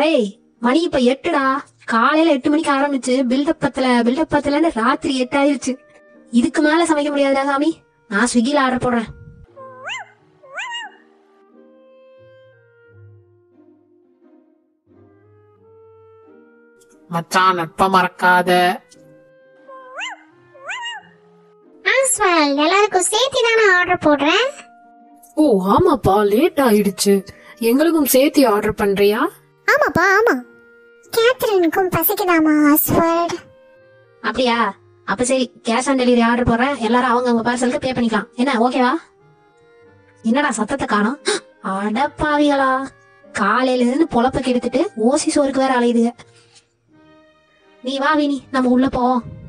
டேய் மணி இப்ப எட்டுடா காலையில எட்டு மணிக்கு ஆரம்பிச்சு பில்டப் பத்தல பில்டப் பத்தலன்னு ராத்திரி எட்டு ஆயிருச்சு இதுக்கு மேல சமைக்க முடியாதுடா சாமி நான் ஸ்விக்கில ஆர்டர் போடுறேன் மச்சான் நட்ப மறக்காத ஆஸ்வால் எல்லாருக்கும் சேர்த்து தானே ஆர்டர் போடுறேன் ஓ ஆமாப்பா லேட் ஆயிடுச்சு எங்களுக்கும் சேர்த்து ஆர்டர் பண்றியா ஆமாப்பா ஆமா கேத்ரினுக்கும் பசிக்குதாமா ஆஸ்வர்ட் அப்படியா அப்ப சரி கேஷ் ஆன் டெலிவரி ஆர்டர் போடுறேன் எல்லாரும் அவங்க அவங்க பார்சலுக்கு பே பண்ணிக்கலாம் என்ன ஓகேவா என்னடா சத்தத்தை காணோம் அடப்பாவிகளா காலையில இருந்து பொழப்ப கெடுத்துட்டு ஓசி சோறுக்கு வேற அலையுதுங்க நீ வா வினி நம்ம உள்ள போவோம்